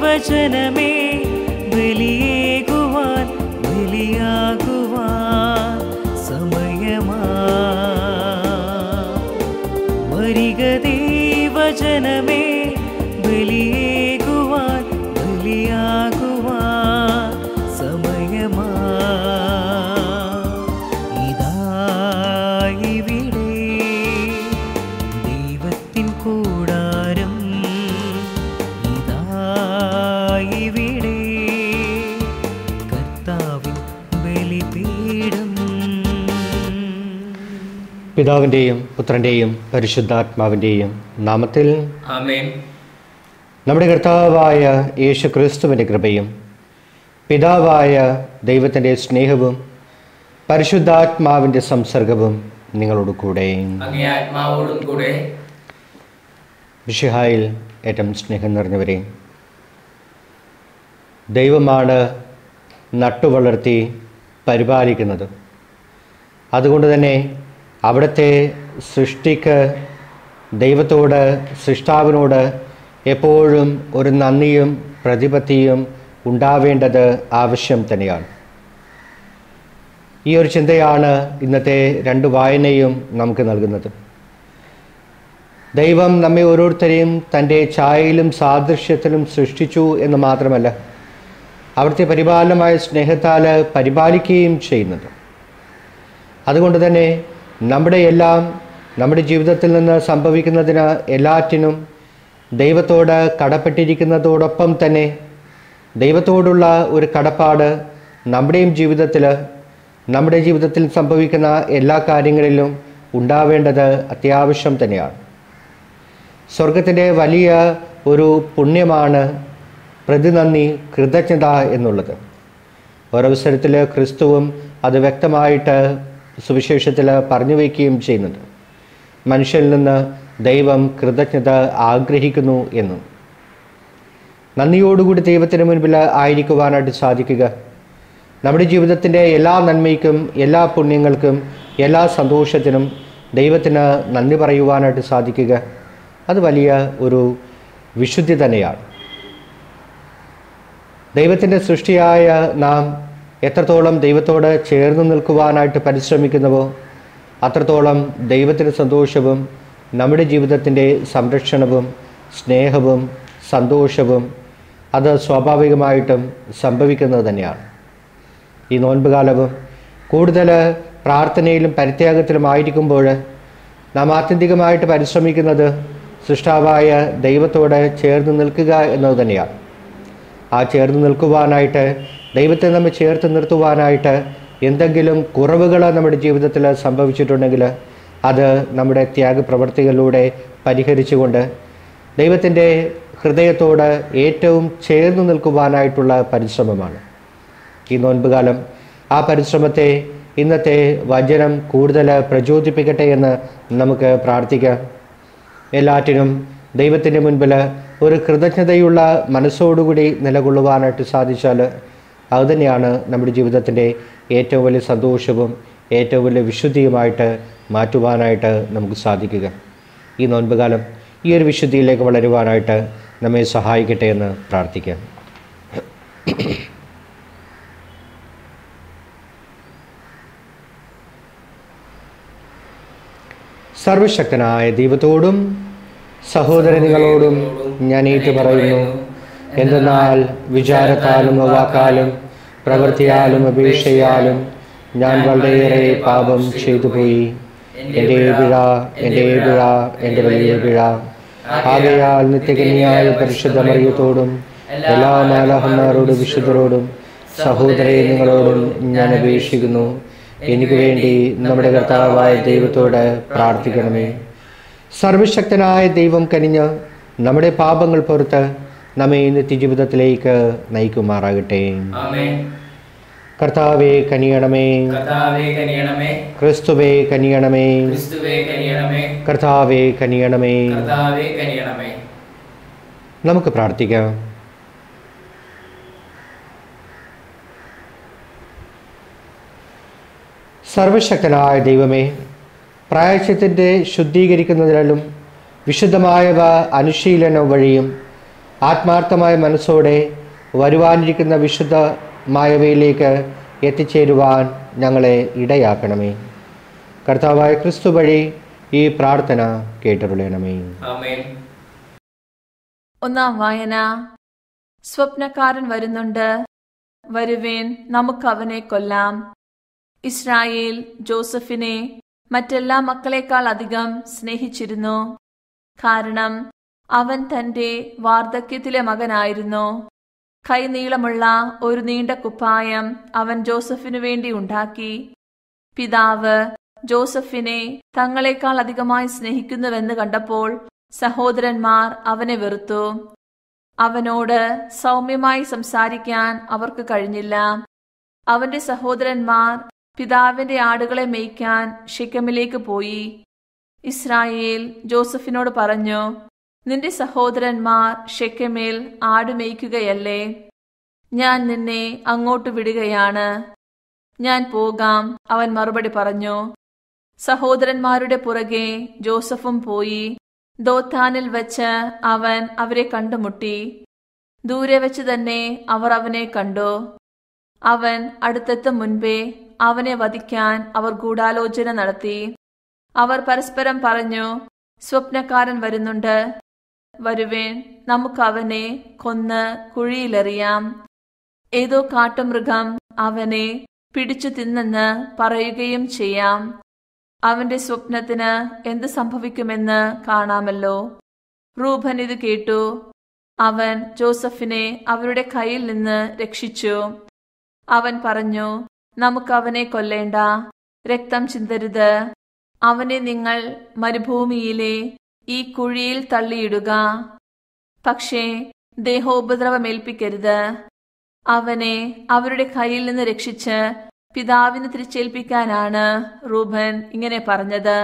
ദൈവജനമേ ബലിയേകുവാൻ ബലിയാകുവാൻ സമയമാ വരിക ദൈവജനമേ ബലിയേകുവാൻ ബലിയാകുവാൻ സമയമാ ഇതായിവിടെ ദൈവത്തിൻ കൂടാരം ഇതായിവിടെ കർത്താവിൻ ബലിപീഠം പിതാവിൻ്റെയും പുത്രൻ്റെയും പരിശുദ്ധാത്മാവിൻ്റെയും നാമത്തിൽ ആമേൻ നമ്മുടെ കർത്താവായ യേശു ക്രിസ്തുവിൻ്റെ കൃപയും പിതാവായ ദൈവത്തിൻ്റെ സ്നേഹവും പരിശുദ്ധാത്മാവിൻ്റെ സംസർഗവും നിങ്ങളോട് കൂടെ അങ്ങേ ആത്മാവോടും കൂടെ വിഷഹായിൽ ഏറ്റവും സ്നേഹം നിറഞ്ഞവരെ ദൈവമാണ് നട്ടുവളർത്തി പരിപാലിക്കുന്നത് അതുകൊണ്ട് തന്നെ അവിടുത്തെ സൃഷ്ടിക്ക് ദൈവത്തോട് സൃഷ്ടാവിനോട് എപ്പോഴും ഒരു നന്ദിയും പ്രതിപത്തിയും ഉണ്ടാവേണ്ടത് ആവശ്യം തന്നെയാണ് ഈ ഒരു ചിന്തയാണ് ഇന്നത്തെ രണ്ട് വായനയും നമുക്ക് നൽകുന്നത് ദൈവം നമ്മെ ഓരോരുത്തരെയും തൻ്റെ ഛായയിലും സാദൃശ്യത്തിലും സൃഷ്ടിച്ചു എന്ന് മാത്രമല്ല അവിടുത്തെ പരിപാലനമായ സ്നേഹത്താൽ പരിപാലിക്കുകയും ചെയ്യുന്നത് അതുകൊണ്ട് തന്നെ നമ്മുടെ എല്ലാം നമ്മുടെ ജീവിതത്തിൽ നിന്ന് സംഭവിക്കുന്നതിന് എല്ലാറ്റിനും ദൈവത്തോട് കടപ്പെട്ടിരിക്കുന്നതോടൊപ്പം തന്നെ ദൈവത്തോടുള്ള ഒരു കടപ്പാട് നമ്മുടെയും ജീവിതത്തിൽ നമ്മുടെ ജീവിതത്തിൽ സംഭവിക്കുന്ന എല്ലാ കാര്യങ്ങളിലും ഉണ്ടാവേണ്ടത് അത്യാവശ്യം തന്നെയാണ് സ്വർഗത്തിൻ്റെ വലിയ ഒരു പുണ്യമാണ് പ്രതിനന്ദി കൃതജ്ഞത എന്നുള്ളത് ഒരവസരത്തിൽ ക്രിസ്തുവും അത് വ്യക്തമായിട്ട് സുവിശേഷത്തിൽ പറഞ്ഞു വയ്ക്കുകയും ചെയ്യുന്നുണ്ട് മനുഷ്യനിൽ നിന്ന് ദൈവം കൃതജ്ഞത ആഗ്രഹിക്കുന്നു എന്നും നന്ദിയോടുകൂടി ദൈവത്തിന് മുൻപിൽ ആയിരിക്കുവാനായിട്ട് സാധിക്കുക നമ്മുടെ ജീവിതത്തിൻ്റെ എല്ലാ നന്മയ്ക്കും എല്ലാ പുണ്യങ്ങൾക്കും എല്ലാ സന്തോഷത്തിനും ദൈവത്തിന് നന്ദി പറയുവാനായിട്ട് സാധിക്കുക അത് വലിയ ഒരു വിശുദ്ധി തന്നെയാണ് ദൈവത്തിൻ്റെ സൃഷ്ടിയായ നാം എത്രത്തോളം ദൈവത്തോട് ചേർന്ന് നിൽക്കുവാനായിട്ട് പരിശ്രമിക്കുന്നുവോ അത്രത്തോളം ദൈവത്തിൻ്റെ സന്തോഷവും നമ്മുടെ ജീവിതത്തിൻ്റെ സംരക്ഷണവും സ്നേഹവും സന്തോഷവും അത് സ്വാഭാവികമായിട്ടും സംഭവിക്കുന്നത് തന്നെയാണ് ഈ നോൻപ് കാലവും കൂടുതൽ പ്രാർത്ഥനയിലും പരിത്യാഗത്തിലും ആയിരിക്കുമ്പോൾ നാം ആത്യന്തികമായിട്ട് പരിശ്രമിക്കുന്നത് സൃഷ്ടാവായ ദൈവത്തോട് ചേർന്ന് നിൽക്കുക എന്നത് തന്നെയാണ് ആ ചേർന്ന് നിൽക്കുവാനായിട്ട് ദൈവത്തെ നമ്മെ ചേർത്ത് നിർത്തുവാനായിട്ട് എന്തെങ്കിലും കുറവുകൾ നമ്മുടെ ജീവിതത്തിൽ സംഭവിച്ചിട്ടുണ്ടെങ്കിൽ അത് നമ്മുടെ ത്യാഗപ്രവർത്തികളിലൂടെ പരിഹരിച്ചുകൊണ്ട് ദൈവത്തിൻ്റെ ഹൃദയത്തോട് ഏറ്റവും ചേർന്ന് നിൽക്കുവാനായിട്ടുള്ള പരിശ്രമമാണ് ഈ നോൻപുകാലം ആ പരിശ്രമത്തെ ഇന്നത്തെ വചനം കൂടുതൽ പ്രചോദിപ്പിക്കട്ടെ എന്ന് നമുക്ക് പ്രാർത്ഥിക്കാം എല്ലാറ്റിനും ദൈവത്തിൻ്റെ മുൻപിൽ ഒരു കൃതജ്ഞതയുള്ള മനസ്സോടുകൂടി നിലകൊള്ളുവാനായിട്ട് സാധിച്ചാൽ അതുതന്നെയാണ് നമ്മുടെ ജീവിതത്തിൻ്റെ ഏറ്റവും വലിയ സന്തോഷവും ഏറ്റവും വലിയ വിശുദ്ധിയുമായിട്ട് മാറ്റുവാനായിട്ട് നമുക്ക് സാധിക്കുക ഈ നോൻപുകാലം ഈ ഒരു വിശുദ്ധിയിലേക്ക് വളരുവാനായിട്ട് നമ്മെ സഹായിക്കട്ടെ എന്ന് പ്രാർത്ഥിക്കാം സർവശക്തനായ ദൈവത്തോടും സഹോദരനികളോടും ഞാൻ ഏറ്റു പറയുന്നു എന്തെന്നാൽ വിചാരത്താലും വാക്കാലും പ്രവൃത്തിയാലും അപേക്ഷയാലും ഞാൻ വളരെയേറെ പാപം ചെയ്തു പോയി എൻ്റെ പിഴ എൻ്റെ പിഴ എൻ്റെ വലിയ പിഴ ആകയാൽ നിത്യകന്യായ പരിശുദ്ധ മറിയത്തോടും എല്ലാ മാലാഹന്മാരോടും വിശുദ്ധരോടും സഹോദരേ നിങ്ങളോടും ഞാൻ അപേക്ഷിക്കുന്നു എനിക്ക് വേണ്ടി നമ്മുടെ കർത്താവായ ദൈവത്തോട് പ്രാർത്ഥിക്കണമേ സർവശക്തനായ ദൈവം കനിഞ്ഞ് നമ്മുടെ പാപങ്ങൾ പുറത്ത് നമ്മെ നിത്യജീവിതത്തിലേക്ക് നയിക്കുമാറാകട്ടെ ആമേൻ കർത്താവെ കനിയണമേ കർത്താവേ കനിയണമേ ക്രിസ്തുവേ കനിയണമേ ക്രിസ്തുവേ കനിയണമേ കർത്താവെ കനിയണമേ കർത്താവേ കനിയണമേ നമുക്ക് പ്രാർത്ഥിക്കാം സർവശക്തനായ ദൈവമേ പ്രായശ്യത്തിൻ്റെ ശുദ്ധീകരിക്കുന്നതിനാലും വിശുദ്ധമായവ അനുശീലനം വഴിയും ആത്മാർത്ഥമായ മനസ്സോടെ വരുവാനിരിക്കുന്ന വിശുദ്ധമായവയിലേക്ക് എത്തിച്ചേരുവാൻ ഞങ്ങളെ ഇടയാക്കണമേ കർത്താവായ ക്രിസ്തു വഴി ഈ പ്രാർത്ഥന കേട്ടരുളണമേ ആമേൻ ഒന്നാം വായന സ്വപ്നക്കാരൻ വരുന്നുണ്ട് വരുവേൻ നമുക്ക് അവനെ കൊല്ലാം ഇസ്രായേൽ ജോസഫിനെ മറ്റെല്ലാ മക്കളെക്കാൾ അധികം സ്നേഹിച്ചിരുന്നു കാരണം അവൻ തന്റെ വാർദ്ധക്യത്തിലെ മകനായിരുന്നു കൈനീളമുള്ള ഒരു നീണ്ട കുപ്പായം അവൻ ജോസഫിനു വേണ്ടി ഉണ്ടാക്കി പിതാവ് ജോസഫിനെ തങ്ങളെക്കാൾ അധികമായി സ്നേഹിക്കുന്നുവെന്ന് കണ്ടപ്പോൾ സഹോദരന്മാർ അവനെ വെറുത്തു അവനോട് സൗമ്യമായി സംസാരിക്കാൻ അവർക്ക് കഴിഞ്ഞില്ല അവന്റെ സഹോദരന്മാർ പിതാവിന്റെ ആടുകളെ മേയ്ക്കാൻ ഷിക്കമിലേക്ക് പോയി ഇസ്രായേൽ ജോസഫിനോട് പറഞ്ഞു നിന്റെ സഹോദരന്മാർ ഷെക്കമേൽ ആട് മേയ്ക്കുകയല്ലേ ഞാൻ നിന്നെ അങ്ങോട്ട് വിടുകയാണ് ഞാൻ പോകാം അവൻ മറുപടി പറഞ്ഞു സഹോദരന്മാരുടെ പുറകെ ജോസഫും പോയി ദോത്താനിൽ വച്ച് അവൻ അവരെ കണ്ടുമുട്ടി ദൂരെ വെച്ച് തന്നെ അവർ അവനെ കണ്ടു അവൻ അടുത്തെത്തും മുൻപേ അവനെ വധിക്കാൻ അവർ ഗൂഢാലോചന നടത്തി അവർ പരസ്പരം പറഞ്ഞു സ്വപ്നക്കാരൻ വരുന്നുണ്ട് വരുവേൻ നമുക്ക് അവനെ കൊന്ന് കുഴിയിലെറിയാം ഏതോ കാട്ടുമൃഗം അവനെ പിടിച്ചു തിന്നെന്ന് പറയുകയും ചെയ്യാം അവന്റെ സ്വപ്നത്തിന് എന്ത് സംഭവിക്കുമെന്ന് കാണാമല്ലോ റൂബൻ ഇത് കേട്ടു അവൻ ജോസഫിനെ അവരുടെ കയ്യിൽ നിന്ന് രക്ഷിച്ചു അവൻ പറഞ്ഞു നമുക്ക് അവനെ കൊല്ലേണ്ട രക്തം ചിന്തരുത് അവനെ നിങ്ങൾ മരുഭൂമിയിലെ ഈ കുഴിയിൽ തള്ളിയിടുക പക്ഷേ ദേഹോപദ്രവമേൽപ്പിക്കരുത് അവനെ അവരുടെ കയ്യിൽ നിന്ന് രക്ഷിച്ച് പിതാവിന് തിരിച്ചേൽപ്പിക്കാനാണ് റൂബൻ ഇങ്ങനെ പറഞ്ഞത്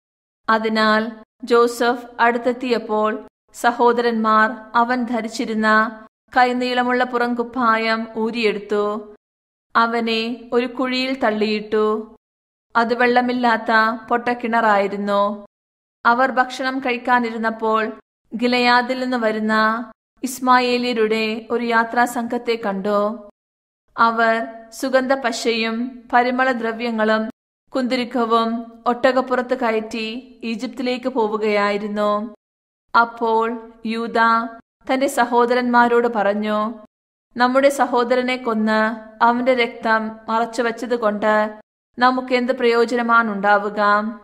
അതിനാൽ ജോസഫ് അടുത്തെത്തിയപ്പോൾ സഹോദരന്മാർ അവൻ ധരിച്ചിരുന്ന കൈനീളമുള്ള പുറംകുപ്പായം ഊരിയെടുത്തു അവനെ ഒരു കുഴിയിൽ തള്ളിയിട്ടു അത് വെള്ളമില്ലാത്ത പൊട്ടക്കിണറായിരുന്നു അവർ ഭക്ഷണം കഴിക്കാനിരുന്നപ്പോൾ ഗിലയാദിൽ നിന്ന് വരുന്ന ഇസ്മായേലിയരുടെ ഒരു യാത്രാ സംഘത്തെ കണ്ടു അവർ സുഗന്ധ പശയും പരിമളദ്രവ്യങ്ങളും കുന്തിരിക്കവും ഒട്ടകപ്പുറത്ത് കയറ്റി ഈജിപ്തിലേക്ക് പോവുകയായിരുന്നു അപ്പോൾ യൂത തന്റെ സഹോദരന്മാരോട് പറഞ്ഞു നമ്മുടെ സഹോദരനെ കൊന്ന് അവന്റെ രക്തം മറച്ചുവെച്ചതുകൊണ്ട് നമുക്കെന്ത് പ്രയോജനമാണുണ്ടാവുക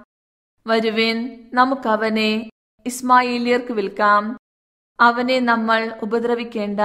വരുവിൻ നമുക്കവനെ ഇസ്മായിലിയർക്ക് വിൽക്കാം അവനെ നമ്മൾ ഉപദ്രവിക്കേണ്ട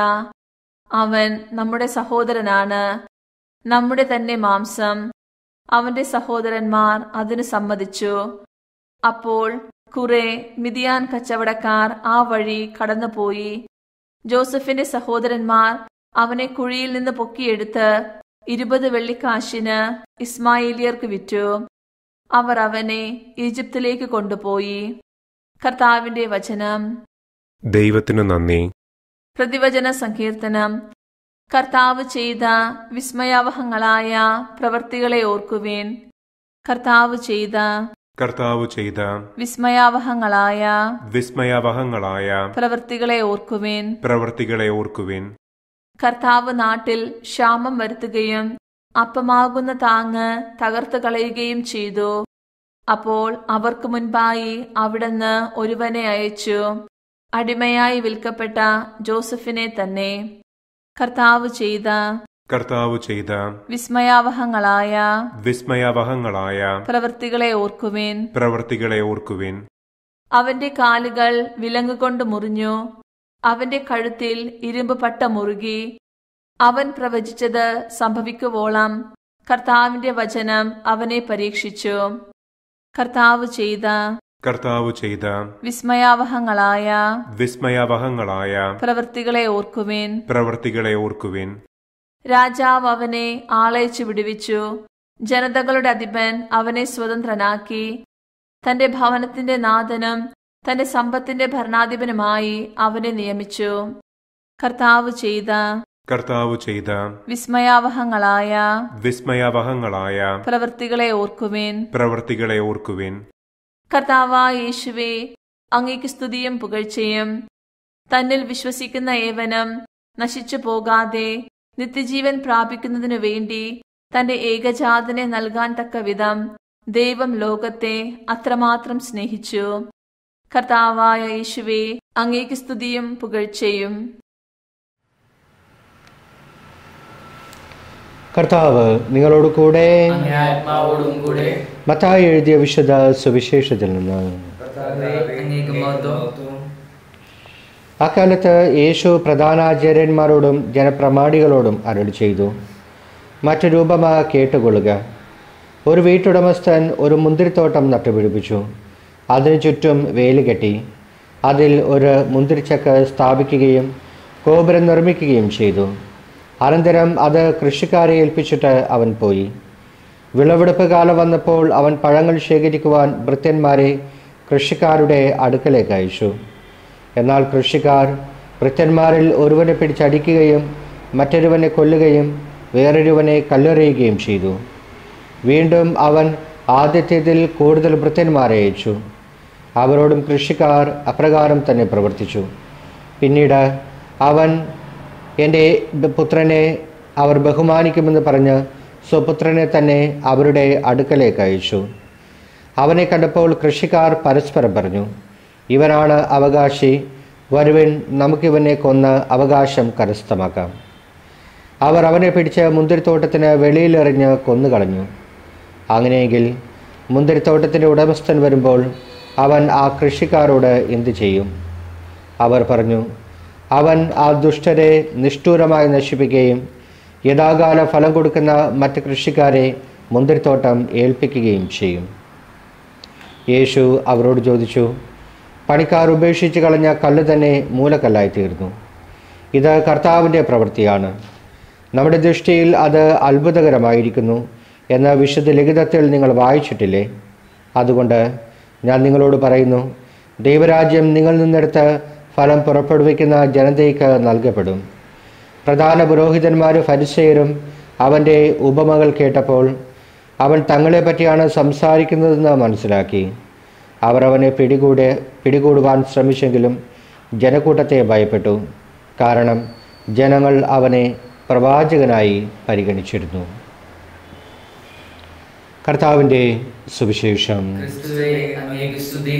അവൻ നമ്മുടെ സഹോദരനാണ് നമ്മുടെ തന്നെ മാംസം അവന്റെ സഹോദരന്മാർ അതിന് സമ്മതിച്ചു അപ്പോൾ കുറെ മിതിയാൻ കച്ചവടക്കാർ ആ വഴി കടന്നുപോയി ജോസഫിന്റെ സഹോദരന്മാർ അവനെ കുഴിയിൽ നിന്ന് പൊക്കിയെടുത്ത് ഇരുപത് വെള്ളിക്കാശിന് ഇസ്മായിലിയർക്ക് വിറ്റു അവർ അവനെ ഈജിപ്തിലേക്ക് കൊണ്ടുപോയി കർത്താവിന്റെ വചനം ദൈവത്തിനു നന്ദി പ്രതിവചന സങ്കീർത്തനം കർത്താവ് ചെയ്ത വിസ്മയാവഹങ്ങളായ പ്രവർത്തികളെ ഓർക്കുവേൻ കർത്താവ് ചെയ്ത കർത്താവ് ചെയ്ത വിസ്മയാവഹങ്ങളായ വിസ്മയാവഹങ്ങളായ പ്രവർത്തികളെ ഓർക്കുവേൻ പ്രവൃത്തികളെ ഓർക്കുവിൻ കർത്താവ് നാട്ടിൽ ക്ഷാമം വരുത്തുകയും അപ്പമാകുന്ന താങ്ങ് തകർത്ത് കളയുകയും ചെയ്തു അപ്പോൾ അവർക്ക് മുൻപായി അവിടുന്ന് ഒരുവനെ അയച്ചു അടിമയായി വിൽക്കപ്പെട്ട ജോസഫിനെ തന്നെ കർത്താവ് ചെയ്ത കർത്താവ് ചെയ്ത വിസ്മയാവഹങ്ങളായ വിസ്മയാവഹങ്ങളായ പ്രവൃത്തികളെ ഓർക്കുവേൻ പ്രവൃത്തികളെ ഓർക്കുവിൻ അവന്റെ കാലുകൾ വിലങ്ങുകൊണ്ട് മുറിഞ്ഞു അവന്റെ കഴുത്തിൽ ഇരുമ്പ് പട്ട മുറുകി അവൻ പ്രവചിച്ചത് സംഭവിക്കുവോളം കർത്താവിന്റെ വചനം അവനെ പരീക്ഷിച്ചു കർത്താവ് ചെയ്ത കർത്താവ് ചെയ്ത വിസ്മയാവഹങ്ങളായ വിസ്മയാവഹങ്ങളായ പ്രവൃത്തികളെ ഓർക്കുവേൻ പ്രവൃത്തികളെ ഓർക്കുവിൻ രാജാവ് അവനെ ആളയച്ചു വിടുവിച്ചു ജനതകളുടെ അധിപൻ അവനെ സ്വതന്ത്രനാക്കി തന്റെ ഭവനത്തിന്റെ നാഥനും തന്റെ സമ്പത്തിന്റെ ഭരണാധിപനുമായി അവനെ നിയമിച്ചു കർത്താവ് ചെയ്ത കർത്താവ് ചെയ്ത വിസ്മയാവഹങ്ങളായ വിസ്മയാവഹങ്ങളായ പ്രവൃത്തികളെ ഓർക്കുവേൻ പ്രവൃത്തികളെ ഓർക്കുവിൻ കർത്താവായ യേശുവേ അങ്ങേക്ക് സ്തുതിയും പുകഴ്ചയും തന്നിൽ വിശ്വസിക്കുന്ന ഏവനും നശിച്ചു പോകാതെ നിത്യജീവൻ പ്രാപിക്കുന്നതിനു വേണ്ടി തന്റെ ഏകജാതനെ നൽകാൻ തക്ക വിധം ദൈവം ലോകത്തെ അത്രമാത്രം സ്നേഹിച്ചു കർത്താവായ യേശുവേ അങ്ങേക്ക് സ്തുതിയും പുകഴ്ചയും കർത്താവ് നിങ്ങളോട് കൂടെ അങ്ങേ ആത്മാവോടും കൂടെ മത്തായി എഴുതിയ വിശുദ്ധ സുവിശേഷത്തിൽ നിന്ന് കർത്താവേ, അങ്ങേക്ക് മഹത്വം അക്കാലത്ത് യേശു പ്രധാനാചാര്യന്മാരോടും ജനപ്രമാണികളോടും അരുളി ചെയ്തു മറ്റു രൂപമാ കേട്ടുകൊള്ളുക ഒരു വീട്ടുടമസ്ഥൻ ഒരു മുന്തിരിത്തോട്ടം നട്ടുപിടിപ്പിച്ചു അതിനു ചുറ്റും വേലി കെട്ടി അതിൽ ഒരു മുന്തിരിച്ചക്ക് സ്ഥാപിക്കുകയും ഗോപുരം നിർമ്മിക്കുകയും ചെയ്തു അനന്തരം അത് കൃഷിക്കാരെ ഏൽപ്പിച്ചിട്ട് അവൻ പോയി വിളവെടുപ്പ് കാലം വന്നപ്പോൾ അവൻ പഴങ്ങൾ ശേഖരിക്കുവാൻ ഭൃത്യന്മാരെ കൃഷിക്കാരുടെ അടുക്കലേക്ക് അയച്ചു എന്നാൽ കൃഷിക്കാർ ഭൃത്യന്മാരിൽ ഒരുവനെ പിടിച്ചടിക്കുകയും മറ്റൊരുവനെ കൊല്ലുകയും വേറൊരുവനെ കല്ലെറിയുകയും ചെയ്തു വീണ്ടും അവൻ ആദ്യത്തേതിൽ കൂടുതൽ ഭൃത്യന്മാരെ അയച്ചു അവരോടും കൃഷിക്കാർ അപ്രകാരം തന്നെ പ്രവർത്തിച്ചു പിന്നീട് അവൻ എൻ്റെ പുത്രനെ അവർ ബഹുമാനിക്കുമെന്ന് പറഞ്ഞ് സ്വപുത്രനെ തന്നെ അവരുടെ അടുക്കലേക്ക് അയച്ചു അവനെ കണ്ടപ്പോൾ കൃഷിക്കാർ പരസ്പരം പറഞ്ഞു ഇവനാണ് അവകാശി വരുവിൻ നമുക്കിവനെ കൊന്ന് അവകാശം കരസ്ഥമാക്കാം അവർ അവനെ പിടിച്ച് മുന്തിരിത്തോട്ടത്തിന് വെളിയിലെറിഞ്ഞ് കൊന്നുകളഞ്ഞു അങ്ങനെയെങ്കിൽ മുന്തിരിത്തോട്ടത്തിൻ്റെ ഉടമസ്ഥൻ വരുമ്പോൾ അവൻ ആ കൃഷിക്കാരോട് എന്തു ചെയ്യും അവർ പറഞ്ഞു അവൻ ആ ദുഷ്ടരെ നിഷ്ഠൂരമായി നശിപ്പിക്കുകയും യഥാകാല ഫലം കൊടുക്കുന്ന മറ്റ് കൃഷിക്കാരെ മുന്തിരിത്തോട്ടം ഏൽപ്പിക്കുകയും ചെയ്യും യേശു അവരോട് ചോദിച്ചു പണിക്കാർ ഉപേക്ഷിച്ച് കളഞ്ഞ കല്ല് തന്നെ മൂലക്കല്ലായി തീർന്നു ഇത് കർത്താവിൻ്റെ പ്രവൃത്തിയാണ് നമ്മുടെ ദൃഷ്ടിയിൽ അത് അത്ഭുതകരമായിരിക്കുന്നു എന്ന വിശുദ്ധ ലിഖിതത്തിൽ നിങ്ങൾ വായിച്ചിട്ടില്ലേ അതുകൊണ്ട് ഞാൻ നിങ്ങളോട് പറയുന്നു ദൈവരാജ്യം നിങ്ങൾ നിന്നെടുത്ത് ഫലം പുറപ്പെടുവിക്കുന്ന ജനതയ്ക്ക് നൽകപ്പെടും പ്രധാന പുരോഹിതന്മാരും ഫരിസയരും അവൻ്റെ ഉപമകൾ കേട്ടപ്പോൾ അവൻ തങ്ങളെ പറ്റിയാണ് സംസാരിക്കുന്നതെന്ന് മനസ്സിലാക്കി അവർ അവനെ പിടികൂടെ പിടികൂടുവാൻ ശ്രമിച്ചെങ്കിലും ജനക്കൂട്ടത്തെ ഭയപ്പെട്ടു കാരണം ജനങ്ങൾ അവനെ പ്രവാചകനായി പരിഗണിച്ചിരുന്നു കർത്താവിൻ്റെ സുവിശേഷം ക്രിസ്തുവേ അങ്ങേക്ക് സ്തുതി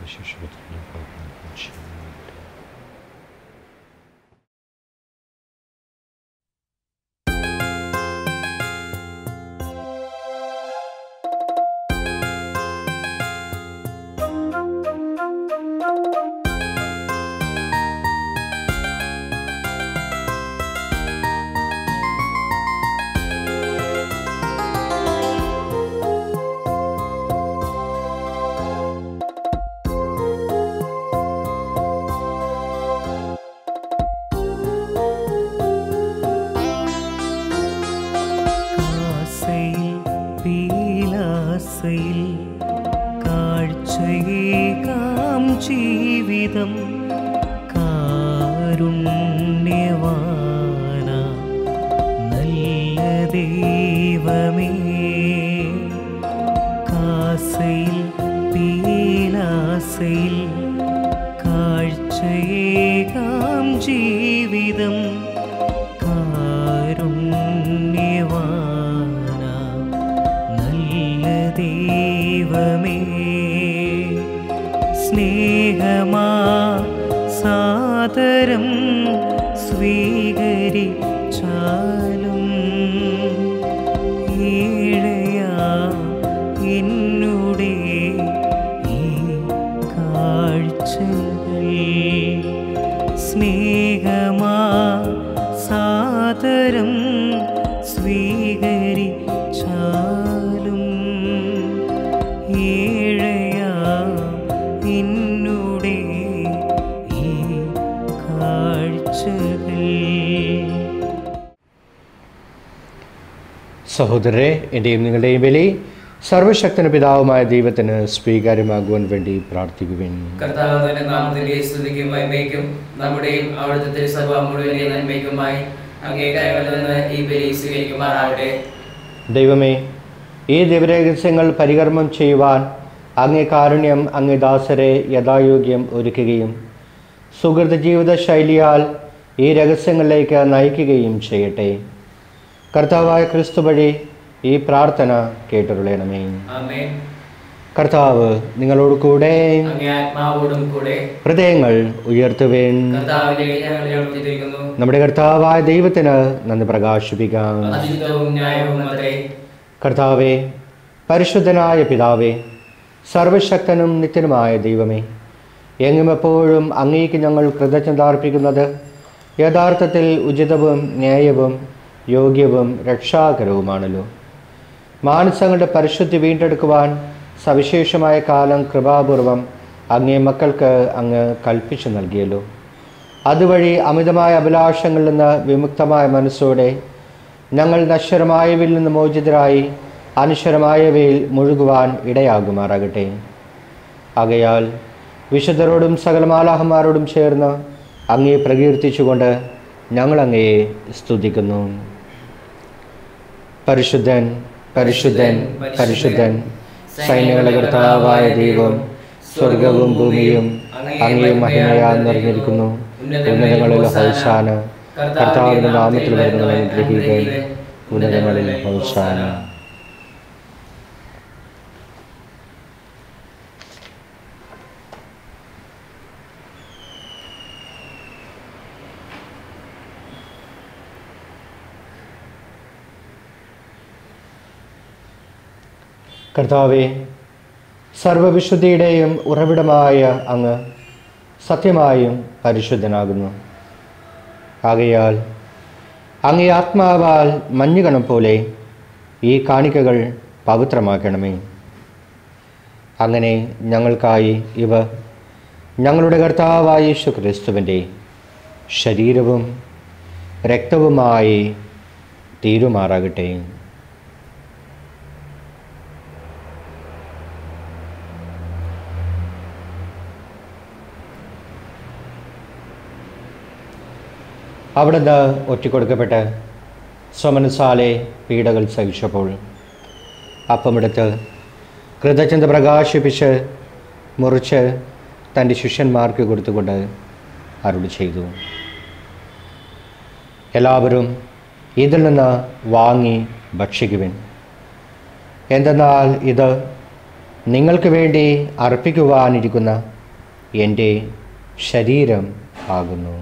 കാസയിൽ പീലാസയിൽ കാഴ്ചയേകാം ജീവിതം കാരുണ്യവാന നല്ല ദൈവമേ കാസയിൽ പീലാസയിൽ കാഴ്ചയേകാം ജീവിതം കാരുണ്യവാന നല്ല ദൈവമേ സ്നേഹമാ സാദരം സ്വീകരിച്ചാലും ഏഴയാ എന്നുടെ ഈ കാഴ്ചകൾ സ്നേഹമാ സാദരം സ്വീകരിച്ചാലും ഏഴയാ എന്നുടെ ഈ കാഴ്ചകൾ സഹോദരരെ എൻ്റെയും നിങ്ങളുടെയും ബലി സർവശക്തന പിതാവുമായ ദൈവത്തിന് സ്വീകാര്യമാകുവാൻ വേണ്ടി പ്രാർത്ഥിക്കുവിൻ കർത്താവ് തന്റെ നാമത്തിന്റെ സ്തുതിക്കും മഹിമയ്ക്കും നമ്മുടെയും അവിടുത്തെ തിരുസഭ മുഴുവനെ നന്മയ്ക്കുമായി അങ്ങേ കൈകളിൽ നിന്ന് ഈ ബലി സ്വീകരിക്കുമാറാവട്ടെ ദൈവമേ ഈ ദിവരഹസ്യങ്ങൾ പരികർമ്മം ചെയ്യുവാൻ അങ്ങേ കാരുണ്യം അങ്ങേ ദാസരെ യഥായോഗ്യം ഒരുക്കുകയും സുഹൃത ജീവിത ശൈലിയാൽ ഈ രഹസ്യങ്ങളിലേക്ക് നയിക്കുകയും ചെയ്യട്ടെ കർത്താവായ ക്രിസ്തു വഴി ഈ പ്രാർത്ഥന കേട്ടുള്ളണമേ ആമേൻ കർത്താവ് നിങ്ങളോട് കൂടെ അങ്ങേ ആത്മാവോടും കൂടെ ഹൃദയങ്ങൾ ഉയർത്തുവേൻ കർത്താവിലേക്ക് ഞങ്ങൾ ഉയർത്തിയിരിക്കുന്നു നമ്മുടെ കർത്താവായ ദൈവത്തിന് നന്ദി പ്രകാശിപ്പിക്കാം അശുദ്ധവും ന്യായവും അത്രേ കർത്താവെ പരിശുദ്ധനായ പിതാവേ സർവശക്തനും നിത്യനുമായ ദൈവമേ എങ്ങും എപ്പോഴും അങ്ങേക്ക് ഞങ്ങൾ കൃതജ്ഞത അർപ്പിക്കുന്നത് യഥാർത്ഥത്തിൽ ഉചിതവും ന്യായവും യോഗ്യവും രക്ഷാകരവുമാണല്ലോ മാനസങ്ങളുടെ പരിശുദ്ധി വീണ്ടെടുക്കുവാൻ സവിശേഷമായ കാലം കൃപാപൂർവം അങ്ങേ മക്കൾക്ക് അങ്ങ് കൽപ്പിച്ചു നൽകിയല്ലോ അതുവഴി അമിതമായ അഭിലാഷങ്ങളിൽ നിന്ന് വിമുക്തമായ മനസ്സോടെ ഞങ്ങൾ നശ്വരമായവയിൽ നിന്ന് മോചിതരായി അനശ്വരമായവയിൽ മുഴുകുവാൻ ഇടയാകുമാറാകട്ടെ ആകയാൽ വിശുദ്ധരോടും സകല മാലാഹന്മാരോടും ചേർന്ന് അങ്ങയെ പ്രകീർത്തിച്ചുകൊണ്ട് ഞങ്ങൾ അങ്ങയെ സ്തുതിക്കുന്നു പരിശുദ്ധൻ പരിശുദ്ധൻ പരിശുദ്ധൻ സൈന്യങ്ങളുടെ കർത്താവായ ദൈവം സ്വർഗവും ഭൂമിയും അങ്ങേ മഹിമയാൽ നിറഞ്ഞിരിക്കുന്നു ഉന്നതങ്ങളിൽ ഹൗസാന കർത്താവിന്റെ നാമത്തിൽ വരുന്നവൻ ഗ്രഹിക്കൻ ഉന്നതങ്ങളിൽ ഹൗസാന കർത്താവെ സർവവിശുദ്ധിയുടെയും ഉറവിടമായ അങ്ങ് സത്യമായും പരിശുദ്ധനാകുന്നു ആകയാൽ അങ്ങേ ആത്മാവാൽ മഞ്ഞുകണം പോലെ ഈ കാണിക്കകൾ പവിത്രമാക്കണമേ അങ്ങനെ ഞങ്ങൾക്കായി ഇവ ഞങ്ങളുടെ കർത്താവായ യേശു ക്രിസ്തുവിൻ്റെ ശരീരവും രക്തവുമായി തീരുമാറാകട്ടെ അവിടുന്ന് ഒറ്റിക്കൊടുക്കപ്പെട്ട് സ്വമനസാലെ പീഡകൾ സഹിച്ചപ്പോൾ അപ്പമെടുത്ത് കൃതജ്ഞത പ്രകാശിപ്പിച്ച് മുറിച്ച് തൻ്റെ ശിഷ്യന്മാർക്ക് കൊടുത്തുകൊണ്ട് അരുളി ചെയ്തു എല്ലാവരും ഇതിൽ നിന്ന് വാങ്ങി ഭക്ഷിക്കുവിൻ എന്തെന്നാൽ ഇത് നിങ്ങൾക്ക് വേണ്ടി അർപ്പിക്കുവാനിരിക്കുന്ന എൻ്റെ ശരീരം ആകുന്നു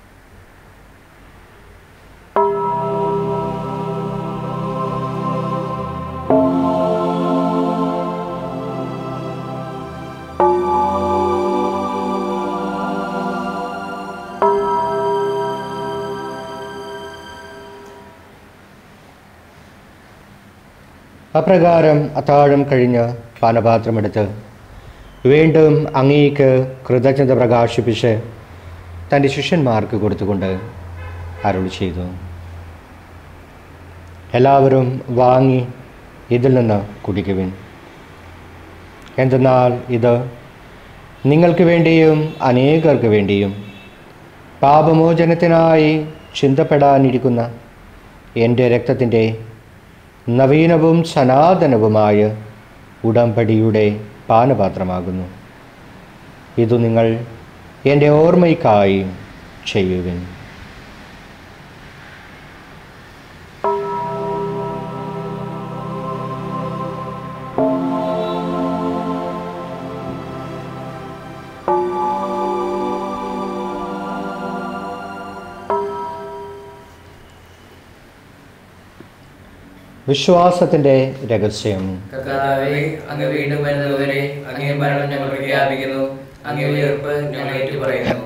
അപ്രകാരം അത്താഴം കഴിഞ്ഞ് പാനപാത്രമെടുത്ത് വീണ്ടും അങ്ങേക്ക് കൃതജ്ഞത പ്രകാശിപ്പിച്ച് തൻ്റെ ശിഷ്യന്മാർക്ക് കൊടുത്തുകൊണ്ട് അരുളി ചെയ്തു എല്ലാവരും വാങ്ങി ഇതിൽ നിന്ന് കുടിക്കുവിൻ എന്തെന്നാൽ ഇത് നിങ്ങൾക്ക് വേണ്ടിയും അനേകർക്ക് വേണ്ടിയും പാപമോചനത്തിനായി ചിന്തപ്പെടാനിരിക്കുന്ന എൻ്റെ രക്തത്തിൻ്റെ നവീനവും സനാതനവുമായ ഉടമ്പടിയുടെ പാനപാത്രമാകുന്നു ഇതു നിങ്ങൾ എൻ്റെ ഓർമ്മയ്ക്കായി ചെയ്യുവിൻ വിശ്വാസത്തിൻ്റെ രഹസ്യം കർത്താവേ അങ്ങ് വീണ്ടും വരുന്നതുവരെ അങ്ങേ മരണം ഞങ്ങൾ പ്രഖ്യാപിക്കുന്നു അങ്ങേ ഉയർപ്പ് ഞങ്ങൾ ഏറ്റുപറയുന്നു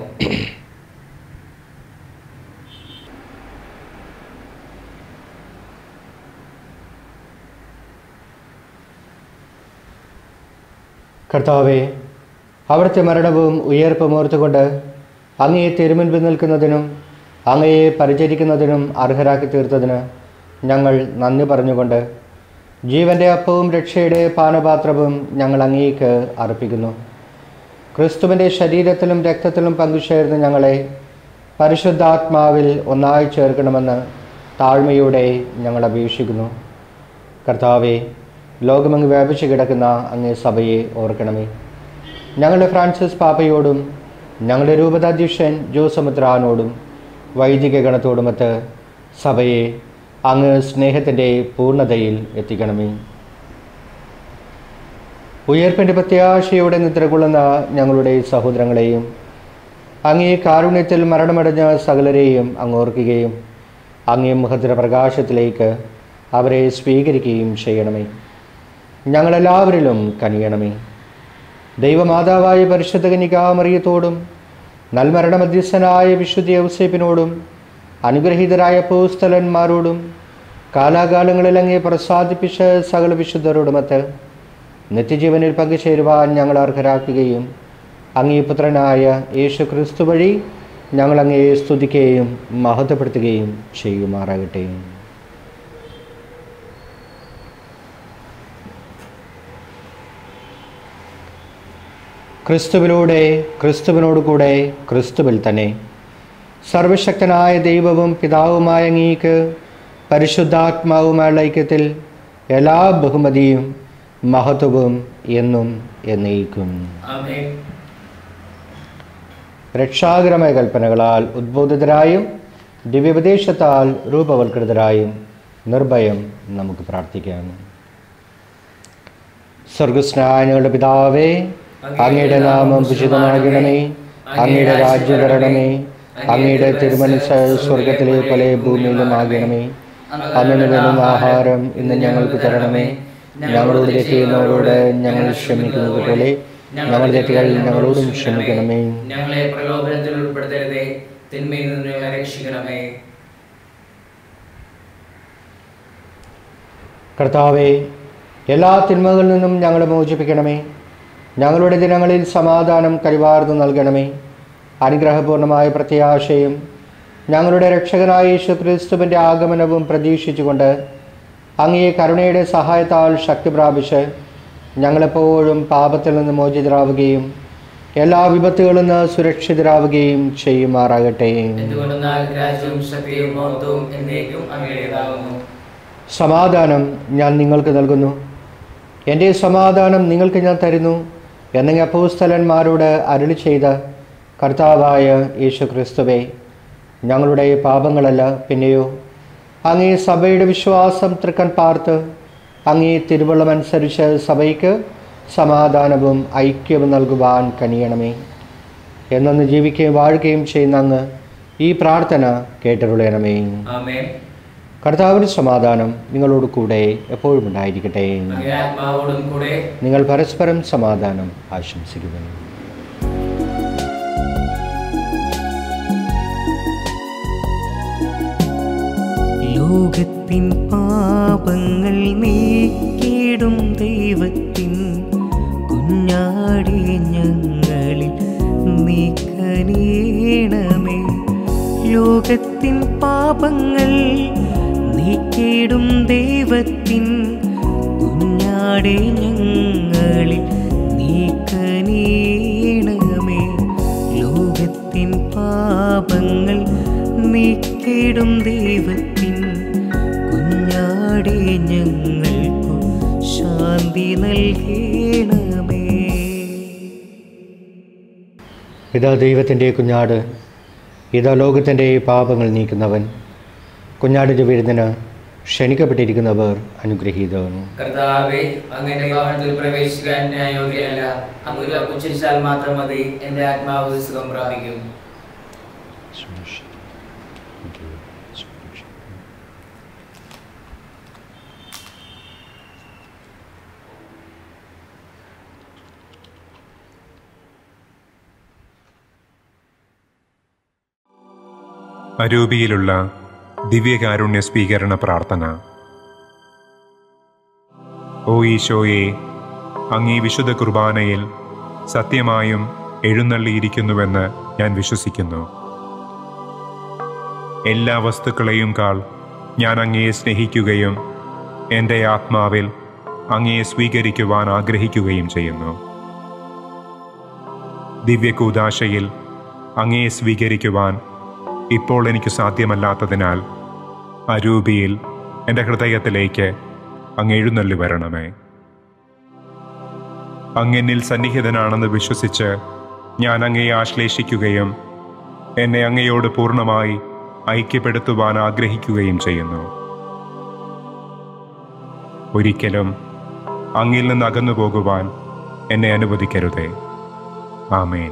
കർത്താവെ അവിടുത്തെ മരണവും ഉയർപ്പും ഓർത്തുകൊണ്ട് അങ്ങയെ തിരുമുൻപിൽ നിൽക്കുന്നതിനും അങ്ങയെ പരിചരിക്കുന്നതിനും അർഹരാക്കി തീർത്തതിന് ഞങ്ങൾ നന്ദി പറഞ്ഞുകൊണ്ട് ജീവൻ്റെ അപ്പവും രക്ഷയുടെ പാനപാത്രവും ഞങ്ങൾ അങ്ങേക്ക് അർപ്പിക്കുന്നു ക്രിസ്തുവിൻ്റെ ശരീരത്തിലും രക്തത്തിലും പങ്കുചേർന്ന് ഞങ്ങളെ പരിശുദ്ധാത്മാവിൽ ഒന്നായി ചേർക്കണമെന്ന് താഴ്മയോടെ ഞങ്ങൾ അപേക്ഷിക്കുന്നു കർത്താവെ ലോകമങ്ങ് വ്യാപിച്ചു കിടക്കുന്ന അങ്ങേ സഭയെ ഓർക്കണമേ ഞങ്ങളുടെ ഫ്രാൻസിസ് പാപ്പയോടും ഞങ്ങളുടെ രൂപതാധ്യക്ഷൻ ജോസമുദ്രാനോടും വൈദിക ഗണത്തോടുമൊത്ത് സഭയെ അങ്ങ് സ്നേഹത്തിൻ്റെ പൂർണ്ണതയിൽ എത്തിക്കണമേ ഉയർപ്പിൻ്റെ പ്രത്യാശയോടെ നിദ്രകൊള്ളുന്ന ഞങ്ങളുടെ സഹോദരങ്ങളെയും അങ്ങേ കാരുണ്യത്തിൽ മരണമടഞ്ഞ സകലരെയും അങ്ങ് ഓർക്കുകയും അങ്ങേ മുഖത്തിൻ്റെ പ്രകാശത്തിലേക്ക് അവരെ സ്വീകരിക്കുകയും ചെയ്യണമേ ഞങ്ങളെല്ലാവരിലും കനിയണമേ ദൈവമാതാവായ പരിശുദ്ധ കനികാമറിയത്തോടും നൽമരണ മധ്യസ്ഥനായ വിശുദ്ധ ഔസേപ്പിനോടും അനുഗ്രഹീതരായ പൂസ്ഥലന്മാരോടും കാലാകാലങ്ങളിൽ അങ്ങേ പ്രസാദിപ്പിച്ച സകല വിശുദ്ധരോടുമൊത്ത് നിത്യജീവനിൽ പങ്കുചേരുവാൻ ഞങ്ങൾ അർഹരാക്കുകയും അങ്ങേ പുത്രനായ യേശു ക്രിസ്തു വഴി ഞങ്ങൾ അങ്ങേ സ്തുതിക്കുകയും മഹത്വപ്പെടുത്തുകയും ചെയ്യുമാറാകട്ടെ ക്രിസ്തുവിലൂടെ ക്രിസ്തുവിനോട് കൂടെ ക്രിസ്തുവിൽ തന്നെ സർവശക്തനായ ദൈവവും പിതാവുമായ അങ്ങേക്ക് പരിശുദ്ധാത്മാവുമായുള്ള ഐക്യത്തിൽ എല്ലാ ബഹുമതിയും മഹത്വവും എന്നും എന്നേക്കും ആമേൻ രക്ഷാകരമായ കൽപ്പനകളാൽ ഉദ്ബോധിതരായും ദിവ്യോപദേശത്താൽ രൂപവൽകൃതരായും നിർഭയം നമുക്ക് പ്രാർത്ഥിക്കാം സ്വർഗസ്നായനങ്ങളുടെ പിതാവേ അങ്ങയുടെ നാമം ഉചിതമാകണമേ അങ്ങയുടെ രാജ്യം വരണമേ അങ്ങയുടെ തിരുമനസ് സ്വർഗത്തിലെ പല ഭൂമിയിലും ആകണമേ അന്നു വേണ്ടുന്ന ആഹാരം ഇന്ന് ഞങ്ങൾക്ക് തരണമേ ഞങ്ങളോട് തെറ്റിയുന്നവരോട് ഞങ്ങൾ ക്ഷമിക്കുന്നത് പോലെ ഞങ്ങളുടെ തെറ്റുകൾ ഞങ്ങളോടും ക്ഷമിക്കണമേ ഞങ്ങളെ പ്രലോഭനത്തിൽ ഉൾപ്പെടുത്തരുതേ തിന്മയിൽ നിന്ന് ഞങ്ങളെ രക്ഷിക്കണമേ കർത്താവെ എല്ലാ തിന്മകളിൽ നിന്നും ഞങ്ങളെ മോചിപ്പിക്കണമേ ഞങ്ങളുടെ ദിനങ്ങളിൽ സമാധാനം കരിവാർന്നു നൽകണമേ അനുഗ്രഹപൂർണമായ പ്രത്യാശയും ഞങ്ങളുടെ രക്ഷകനായ യേശു ക്രിസ്തുവിൻ്റെ ആഗമനവും പ്രതീക്ഷിച്ചുകൊണ്ട് അങ്ങേ കരുണയുടെ സഹായത്താൽ ശക്തി പ്രാപിച്ച് ഞങ്ങളെപ്പോഴും പാപത്തിൽ നിന്ന് മോചിതരാവുകയും എല്ലാ വിപത്തുകളിൽ നിന്ന് സുരക്ഷിതരാവുകയും ചെയ്യുമാറാകട്ടെ എന്തുകൊണ്ടെന്നാൽ രാജ്യവും ശക്തിയും മഹത്വവും എന്നേക്കും അങ്ങയുടേതാകുന്നു സമാധാനം ഞാൻ നിങ്ങൾക്ക് നൽകുന്നു എൻ്റെ സമാധാനം നിങ്ങൾക്ക് ഞാൻ തരുന്നു എന്ന അപ്പോസ്തലന്മാരോട് അരുളി ചെയ്ത കർത്താവായ യേശു ക്രിസ്തുവേ ഞങ്ങളുടെ പാപങ്ങളല്ല പിന്നെയോ അങ്ങേ സഭയുടെ വിശ്വാസം തൃക്കൻ പാർത്ത് അങ്ങേ തിരുവള്ളമനുസരിച്ച് സഭയ്ക്ക് സമാധാനവും ഐക്യവും നൽകുവാൻ കനിയണമേ എന്നൊന്ന് ജീവിക്കുകയും വാഴുകയും ചെയ്യുന്ന അങ്ങ് ഈ പ്രാർത്ഥന കേട്ടരുളയണമേ ആമേൻ കർത്താവിന് സമാധാനം നിങ്ങളോട് കൂടെ എപ്പോഴും ഉണ്ടായിരിക്കട്ടെ അങ്ങേ ആത്മാവോടും കൂടെ നിങ്ങൾ പരസ്പരം സമാധാനം ആശംസിക്കുന്നു ലോകത്തിൻ പാപങ്ങൾ നീക്കിടും ദൈവത്തിൻ കുഞ്ഞാടി ഞങ്ങളിൽ നീക്കനീണമേ ലോകത്തിൻ പാപങ്ങൾ നീക്കിടും ദൈവത്തിൻ കുഞ്ഞാടി ഞങ്ങളിൽ നീക്കനീണമേ ലോകത്തിൻ പാപങ്ങൾ നീക്കിടും ദൈവത്തിൻ കുഞ്ഞാടെ ഞങ്ങൾക്കു ശാന്തി നൽകണമേ ഇതാ ദൈവത്തിൻ്റെ കുഞ്ഞാട് ഇതാ ലോകത്തിൻ്റെ പാപങ്ങൾ നീക്കുന്നവൻ കുഞ്ഞാടിൻ്റെ വിരുന്നിന് ക്ഷണിക്കപ്പെട്ടിരിക്കുന്നവർ അനുഗ്രഹീതവൻ കർത്താവെ അങ്ങനെ വാഹനത്തിൽ പ്രവേശിക്കാൻ ഞാൻ യോഗ്യനല്ല അങ്ങ് ഉച്ചരിച്ചാൽ മാത്രം മതി എന്റെ ആത്മാവ് സുഖം പ്രാപിക്കും അരൂപിയിലുള്ള ദിവ്യകാരുണ്യ സ്വീകരണ പ്രാർത്ഥന ഓ ഈശോയെ അങ്ങീ വിശുദ്ധ കുർബാനയിൽ സത്യമായും എഴുന്നള്ളിയിരിക്കുന്നുവെന്ന് ഞാൻ വിശ്വസിക്കുന്നു എല്ലാ വസ്തുക്കളെയും കാൾ ഞാൻ അങ്ങയെ സ്നേഹിക്കുകയും എൻ്റെ ആത്മാവിൽ അങ്ങയെ സ്വീകരിക്കുവാൻ ആഗ്രഹിക്കുകയും ചെയ്യുന്നു ദിവ്യകൂദാശയിൽ അങ്ങയെ സ്വീകരിക്കുവാൻ ഇപ്പോൾ എനിക്ക് സാധ്യമല്ലാത്തതിനാൽ അരൂപിയിൽ എൻ്റെ ഹൃദയത്തിലേക്ക് അങ്ങ് എഴുന്നള്ളി വരണമേ അങ്ങെന്നിൽ സന്നിഹിതനാണെന്ന് വിശ്വസിച്ച് ഞാൻ അങ്ങയെ ആശ്ലേഷിക്കുകയും എന്നെ അങ്ങയോട് പൂർണ്ണമായി ഐക്യപ്പെടുത്തുവാൻ ആഗ്രഹിക്കുകയും ചെയ്യുന്നു ഒരിക്കലും അങ്ങിൽ നിന്ന് അകന്നു പോകുവാൻ എന്നെ അനുവദിക്കരുതേ ആമേൻ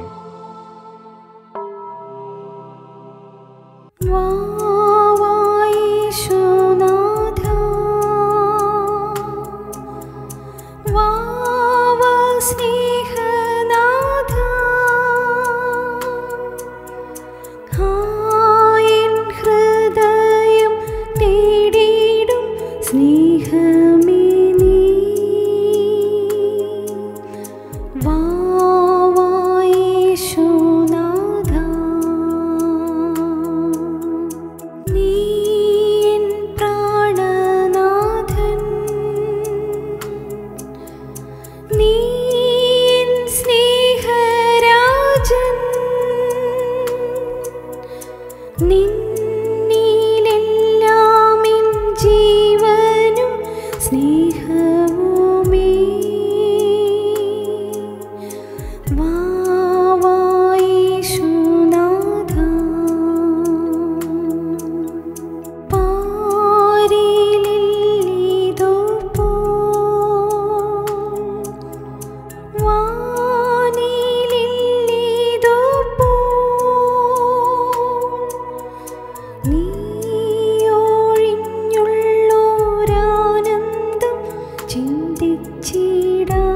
വാവായേശുനാഥ വാവാ സ്നേഹനാഥ ഹായൻ ഹൃദയം തേടിയിടും സ്നേഹമേ നീ വാവായേശുനാഥ നീ എൻ പ്രാണനാഥൻ നീ എൻ സ്നേഹരാജൻ നിന്നിലെല്ലാം എൻ ജീവനും സ്നേഹവുമേ വാവായേശുനാഥ പാരിലില്ലിതോ പോ വാനിലില്ലിതോ പോ നീയൊഴിഞ്ഞുള്ളോരാനന്ദം ചിന്തിച്ചിടാ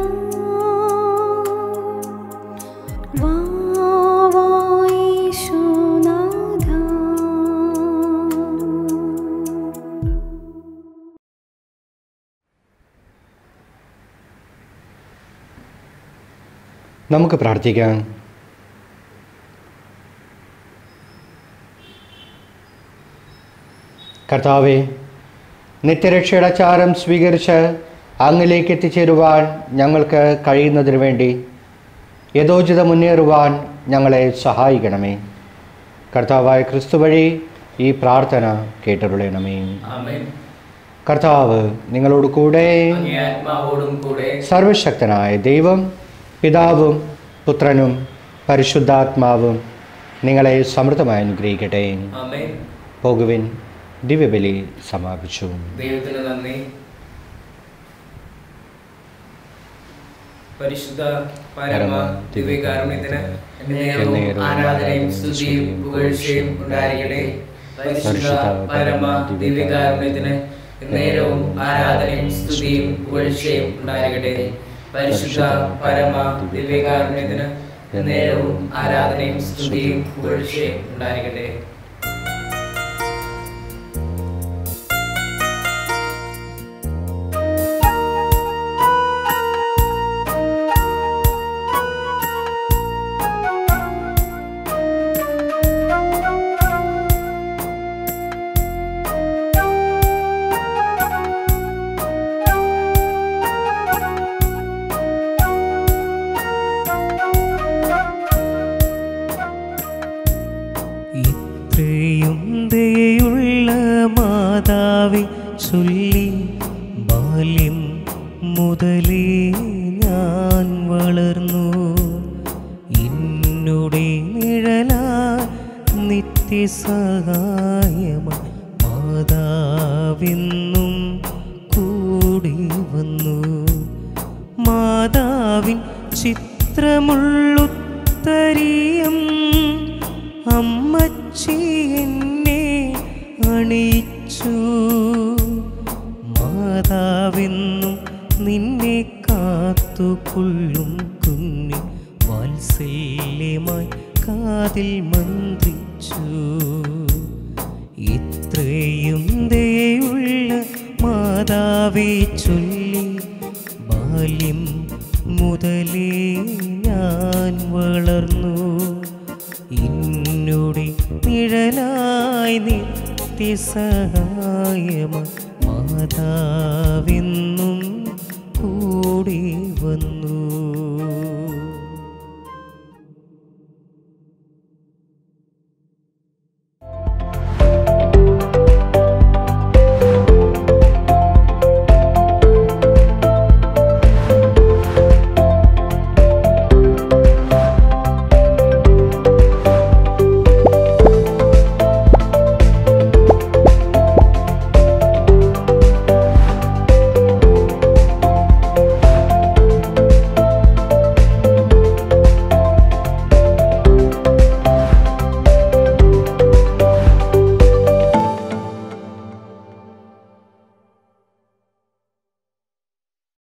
വാവായേശുനാഥ നമുക്ക് പ്രാർത്ഥിക്കാം കർത്താവെ നിത്യരക്ഷയുടെ ചാരം സ്വീകരിച്ച് അങ്ങിലേക്ക് എത്തിച്ചേരുവാൻ ഞങ്ങൾക്ക് കഴിയുന്നതിന് വേണ്ടി യഥോചിത മുന്നേറുവാൻ ഞങ്ങളെ സഹായിക്കണമേ കർത്താവായ ക്രിസ്തു വഴി ഈ പ്രാർത്ഥന കേട്ടരുളണമേ ആമേൻ കർത്താവ് നിങ്ങളോട് കൂടെ അങ്ങേ ആത്മാവോടും കൂടെ സർവശക്തനായ ദൈവം പിതാവും പുത്രനും പരിശുദ്ധാത്മാവും നിങ്ങളെ സമൃദ്ധമായി അനുഗ്രഹിക്കട്ടെ ആമേൻ പോകുവിൻ ദിവ്യബലി സമാപിച്ചു ദൈവത്തിന് നന്ദി പരിശുദ്ധ പരമ ദിവ്യകാരുണ്യത്തിന് എന്നേരവും ആരാധനയും സ്തുതിയും പുകഴ്ചയും ഉണ്ടായിരിക്കട്ടെ പരിശുദ്ധ പരമ ദിവ്യകാരുണ്യത്തിന് എന്നേരവും ആരാധനയും സ്തുതിയും പുകഴ്ചയും ഉണ്ടായിരിക്കട്ടെ പരിശുദ്ധ പരമ ദിവ്യകാരുണ്യത്തിന് എന്നേരവും ആരാധനയും സ്തുതിയും പുകഴ്ചയും ഉണ്ടായിരിക്കട്ടെ ഇത്രയും ദയുള്ള മാതാവെ ചൊല്ലി ബാല്യം മുതലേ ഞാൻ വളർന്നു എന്നുടെ നിഴലാ നിത്യസഹായമായി മാതാവെന്നും കൂടി വന്നു മാതാവിൻ ചിത്രമുള്ളുത്തരിയം അമ്മച്ചി എന്നെ അണിയിച്ചു മാതാവെന്നും നിന്നെ കാത്തുകൊള്ളും കുഞ്ഞി വാത്സല്യമായി കാതിൽ മന്ത്രിച്ചു ഇത്രയും ദയുള്ള മാതാവെ ചൊല്ലി ബാല്യം മുതലേ ഞാൻ വളർന്നു ഇന്നുടെ നിഴലായി നിത്യസഹായമായി മാതാവെന്നും കൂടി വന്നു